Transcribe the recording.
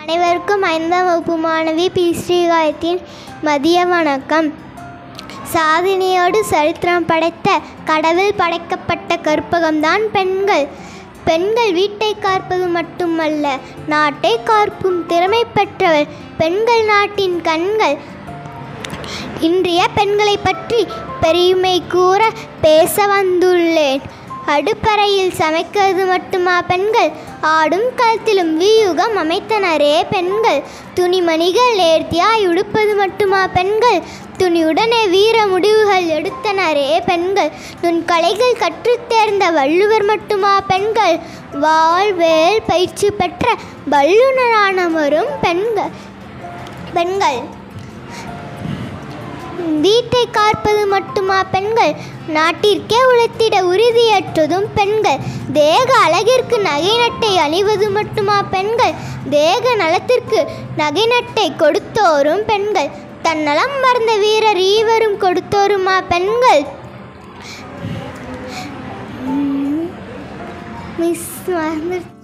அனைவருக்கும் ஐந்தாம் வகுப்பு மாணவி பி ஸ்ரீகாயத்தின் மதிய வணக்கம் சாதனையோடு சரித்திரம் படைத்த கடவுள் படைக்கப்பட்ட கற்பகம்தான் பெண்கள் பெண்கள் வீட்டை காற்பது மட்டுமல்ல நாட்டை காக்கும் திறமை பெற்றவர் பெண்கள் நாட்டின் கண்கள் இன்றைய பெண்களை பற்றி பெருமை கூற பேச வந்துள்ளேன் அடுப்பறையில் சமைக்கிறது மட்டுமா பெண்கள் ஆடும் களத்திலும் வியூகம் அமைத்தனரே பெண்கள் துணிமணிகள் நேர்த்தியாய் உடுப்பது மட்டுமா பெண்கள் துணியுடனே வீர முடிவுகள் எடுத்தனரே பெண்கள் நுண் கலைகள் கற்றுத் தேர்ந்த வள்ளுவர் மட்டுமா பெண்கள் வாழ்வேல் பயிற்சி பெற்ற வல்லுநரானவரும் பெண்கள் பெண்கள் வீட்டை காற்பது மட்டுமா பெண்கள் நாட்டிற்கே உழைத்திட உறுதியற்றதும் பெண்கள் தேக அழகிற்கு நகை நட்டை அணிவது மட்டுமா பெண்கள் தேக நலத்திற்கு நகை நட்டை கொடுத்தோரும் பெண்கள் தன்னலம் மறந்த வீரர் ஈவரும் கொடுத்தோருமா பெண்கள் மிஸ் மறந்துருச்சு